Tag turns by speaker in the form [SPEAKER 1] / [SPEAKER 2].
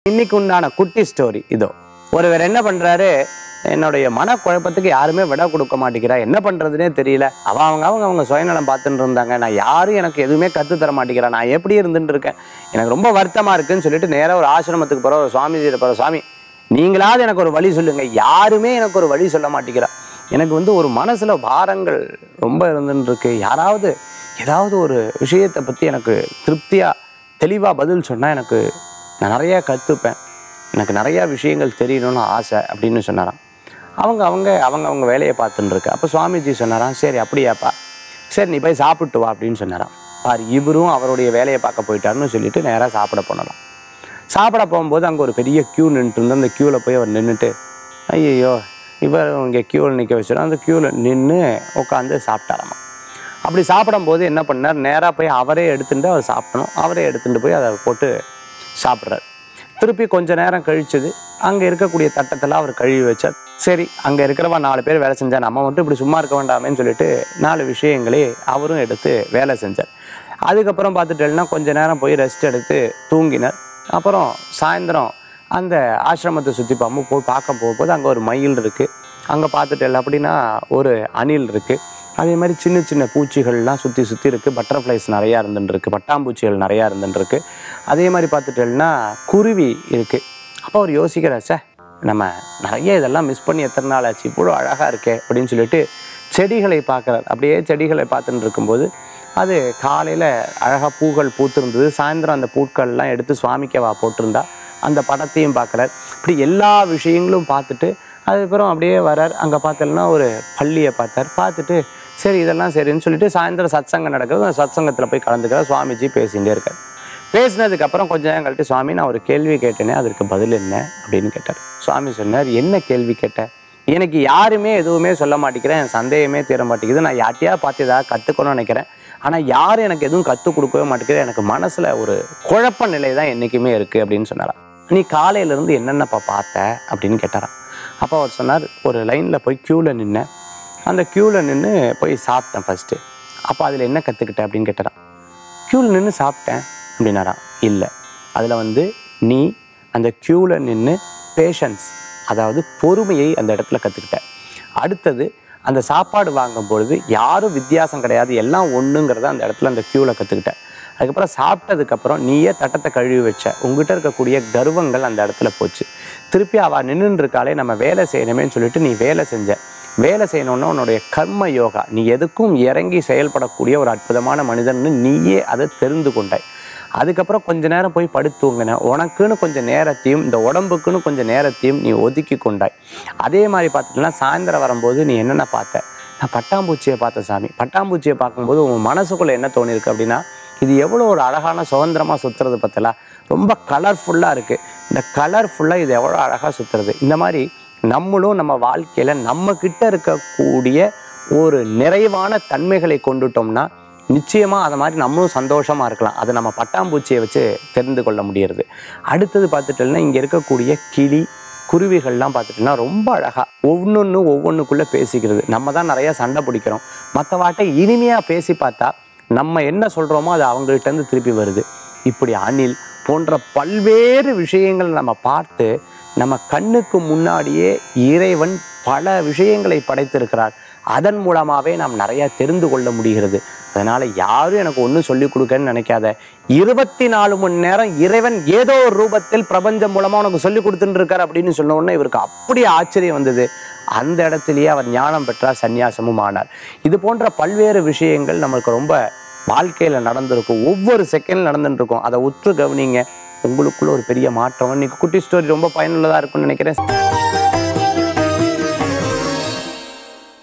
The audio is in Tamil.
[SPEAKER 1] இன்னைக்கு உண்டான குட்டி ஸ்டோரி இதோ ஒருவர் என்ன பண்றாரு என்னுடைய மனக்குழப்பத்துக்கு யாருமே விட கொடுக்க மாட்டேங்கிறா என்ன பண்றதுனே தெரியல அவ அவங்க அவங்க அவங்க சுயநலம் பார்த்துட்டு இருந்தாங்க நான் யாரும் எனக்கு எதுவுமே கத்து தர மாட்டேங்கிறா நான் எப்படி இருந்துட்டு இருக்கேன் எனக்கு ரொம்ப வருத்தமா இருக்குன்னு சொல்லிட்டு நேரா ஒரு ஆசிரமத்துக்கு போற ஒரு சுவாமிஜியிட போற சுவாமி நீங்களாவது எனக்கு ஒரு வழி சொல்லுங்க யாருமே எனக்கு ஒரு வழி சொல்ல மாட்டேங்கிறா எனக்கு வந்து ஒரு மனசுல பாரங்கள் ரொம்ப இருந்துட்டு இருக்கு யாராவது ஏதாவது ஒரு விஷயத்தை பத்தி எனக்கு திருப்தியா தெளிவா பதில் சொன்னா எனக்கு நான் நிறைய கத்துப்பேன் எனக்கு நிறைய விஷயங்கள் தெரியணும்னு ஆசை அப்படின்னு சொன்னாராம் அவங்க அவங்க அவங்க அவங்க வேலையை பார்த்துட்டு இருக்கு அப்போ சுவாமிஜி சொன்னாராம் சரி அப்படியாப்பா சரி நீ போய் சாப்பிட்டு வா அப்படின்னு சொன்னாராம் பார் இவரும் அவருடைய வேலையை பார்க்க போயிட்டாருன்னு சொல்லிட்டு நேராக சாப்பிட போனலாம் சாப்பிட போகும்போது அங்கே ஒரு பெரிய க்யூ நின்றுட்டு இருந்து அந்த க்யூவில் போய் அவர் நின்றுட்டு ஐயையோ இவர் இங்கே க்யூவில் நிற்க வச்சிடும் அந்த க்யூவில் நின்று உட்காந்து சாப்பிட்டாராமா அப்படி சாப்பிடும்போது என்ன பண்ணார் நேராக போய் அவரே எடுத்துட்டு அவர் சாப்பிடணும் அவரே எடுத்துட்டு போய் அதை போட்டு சாப்பிட்றாரு திருப்பி கொஞ்ச நேரம் கழிச்சது அங்கே இருக்கக்கூடிய தட்டத்தெல்லாம் அவர் கழுவி வச்சார் சரி அங்கே இருக்கிறவா நாலு பேர் வேலை செஞ்சா நம்ம மட்டும் இப்படி சும்மா இருக்க வேண்டாமேன்னு சொல்லிட்டு நாலு விஷயங்களே அவரும் எடுத்து வேலை செஞ்சார் அதுக்கப்புறம் பார்த்துட்டேன்னா கொஞ்ச நேரம் போய் ரெஸ்ட் எடுத்து தூங்கினார் அப்புறம் சாயந்தரம் அந்த ஆசிரமத்தை சுற்றி பார்ப்போம் போய் பார்க்க போகும்போது அங்கே ஒரு மயில் இருக்குது அங்கே பார்த்துட்டேன் அப்படின்னா ஒரு அணில் இருக்குது அதே மாதிரி சின்ன சின்ன பூச்சிகள்லாம் சுற்றி சுற்றி இருக்குது பட்டர்ஃப்ளைஸ் நிறையா இருந்துட்டு இருக்கு பட்டாம்பூச்சிகள் நிறையா இருந்துட்டு இருக்கு அதே மாதிரி பார்த்துட்டேன்னா குருவி இருக்குது அப்போ அவர் யோசிக்கிறார் சார் நம்ம நிறைய இதெல்லாம் மிஸ் பண்ணி எத்தனை நாள் ஆச்சு இவ்வளோ அழகாக இருக்கே அப்படின்னு சொல்லிட்டு செடிகளை பார்க்குறார் அப்படியே செடிகளை பார்த்துட்டு இருக்கும்போது அது காலையில் அழகாக பூக்கள் பூத்திருந்தது சாயந்தரம் அந்த பூக்கள்லாம் எடுத்து சுவாமிக்கவா போட்டிருந்தா அந்த படத்தையும் பார்க்குறார் இப்படி எல்லா விஷயங்களும் பார்த்துட்டு அதுக்கப்புறம் அப்படியே வரார் அங்கே பார்த்தோம்னா ஒரு பள்ளியை பார்த்தார் பார்த்துட்டு சரி இதெல்லாம் சரின்னு சொல்லிட்டு சாயந்தரம் சத்சங்கம் நடக்குது அந்த சத்சங்கத்தில் போய் கலந்துக்கிறார் சுவாமிஜி பேசிகிட்டே இருக்கார் பேசினதுக்கு அப்புறம் கொஞ்ச நேரம் கழிட்டு சுவாமி நான் ஒரு கேள்வி கேட்டேனே அதற்கு பதில் என்ன அப்படின்னு கேட்டார் சுவாமி சொன்னார் என்ன கேள்வி கேட்ட எனக்கு யாருமே எதுவுமே சொல்ல மாட்டேங்கிறேன் என் சந்தேகமே தீர மாட்டேங்குது நான் யார்ட்டையா பார்த்து ஏதாவது கற்றுக்கணும்னு நினைக்கிறேன் ஆனால் யாரும் எனக்கு எதுவும் கற்றுக் கொடுக்கவே மாட்டேங்குது எனக்கு மனசில் ஒரு குழப்ப நிலை தான் என்றைக்குமே இருக்குது அப்படின்னு சொன்னாராம் நீ காலையிலேருந்து என்னென்னப்பா பார்த்த அப்படின்னு கேட்டாராம் அப்போ அவர் சொன்னார் ஒரு லைனில் போய் க்யூவில் நின்னேன் அந்த க்யூவில் நின்று போய் சாப்பிட்டேன் ஃபஸ்ட்டு அப்போ அதில் என்ன கற்றுக்கிட்டேன் அப்படின்னு கேட்டாராம் க்யூவில் நின்று சாப்பிட்டேன் அப்படின்னாராம் இல்லை அதில் வந்து நீ அந்த க்யூவில் நின்று பேஷன்ஸ் அதாவது பொறுமையை அந்த இடத்துல கற்றுக்கிட்ட அடுத்தது அந்த சாப்பாடு வாங்கும் பொழுது யாரும் வித்தியாசம் கிடையாது எல்லாம் ஒன்றுங்கிறத அந்த இடத்துல அந்த க்யூவில் கற்றுக்கிட்ட அதுக்கப்புறம் சாப்பிட்டதுக்கப்புறம் நீயே தட்டத்தை கழுவி வச்ச உங்ககிட்ட இருக்கக்கூடிய கர்வங்கள் அந்த இடத்துல போச்சு திருப்பி அவள் நின்றுட்டு இருக்காளே நம்ம வேலை செய்யணுமேன்னு சொல்லிட்டு நீ வேலை செஞ்ச வேலை செய்யணும்னா உன்னுடைய கர்ம யோகா நீ எதுக்கும் இறங்கி செயல்படக்கூடிய ஒரு அற்புதமான மனிதன்னு நீயே அதை தெரிந்து கொண்டாய் அதுக்கப்புறம் கொஞ்ச நேரம் போய் படுத்து தூங்கின உனக்குன்னு கொஞ்சம் நேரத்தையும் இந்த உடம்புக்குன்னு கொஞ்சம் நேரத்தையும் நீ ஒதுக்கி கொண்டாய் அதே மாதிரி பார்த்துட்டுனா சாயந்தரம் வரும்போது நீ என்னென்ன பார்த்த நான் பட்டாம்பூச்சியை பார்த்தேன் சாமி பட்டாம்பூச்சியை பார்க்கும்போது உன் மனசுக்குள்ளே என்ன தோணிருக்கு அப்படின்னா இது எவ்வளோ ஒரு அழகான சுதந்திரமாக சுற்றுறது பத்தலா ரொம்ப கலர்ஃபுல்லாக இருக்குது இந்த கலர்ஃபுல்லாக இது எவ்வளோ அழகாக சுற்றுறது இந்த மாதிரி நம்மளும் நம்ம வாழ்க்கையில் நம்ம கிட்ட இருக்கக்கூடிய ஒரு நிறைவான தன்மைகளை கொண்டுட்டோம்னா நிச்சயமாக அதை மாதிரி நம்மளும் சந்தோஷமாக இருக்கலாம் அதை நம்ம பட்டாம்பூச்சியை வச்சு தெரிந்து கொள்ள முடியறது அடுத்தது பார்த்துட்டோம்னா இங்கே இருக்கக்கூடிய கிளி குருவிகள்லாம் பார்த்துட்டோம்னா ரொம்ப அழகாக ஒவ்வொன்று ஒவ்வொன்றுக்குள்ளே பேசிக்கிறது நம்ம தான் நிறைய சண்டை பிடிக்கிறோம் மற்ற வாட்டை இனிமையாக பேசி பார்த்தா நம்ம என்ன சொல்கிறோமோ அது அவங்கள்ட்டேருந்து திருப்பி வருது இப்படி அணில் போன்ற பல்வேறு விஷயங்கள் நம்ம பார்த்து நம்ம கண்ணுக்கு முன்னாடியே இறைவன் பல விஷயங்களை படைத்திருக்கிறார் அதன் மூலமாகவே நாம் நிறைய தெரிந்து கொள்ள முடிகிறது அதனால யாரும் எனக்கு ஒன்றும் சொல்லி கொடுக்கன்னு நினைக்காத இருபத்தி நாலு மணி நேரம் இறைவன் ஏதோ ஒரு ரூபத்தில் பிரபஞ்சம் மூலமா உனக்கு சொல்லி கொடுத்துட்டு இருக்கார் அப்படின்னு சொன்ன உடனே இவருக்கு அப்படி ஆச்சரியம் வந்தது அந்த இடத்துலயே அவர் ஞானம் பெற்றார் சந்நியாசமும் ஆனார் இது போன்ற பல்வேறு விஷயங்கள் நமக்கு ரொம்ப வாழ்க்கையில நடந்திருக்கும் ஒவ்வொரு செகண்ட் நடந்துட்டு இருக்கும் அதை உற்று கவனிங்க உங்களுக்குள்ள ஒரு பெரிய மாற்றம் இன்னைக்கு குட்டி ஸ்டோரி ரொம்ப பயனுள்ளதா இருக்கும்னு நினைக்கிறேன்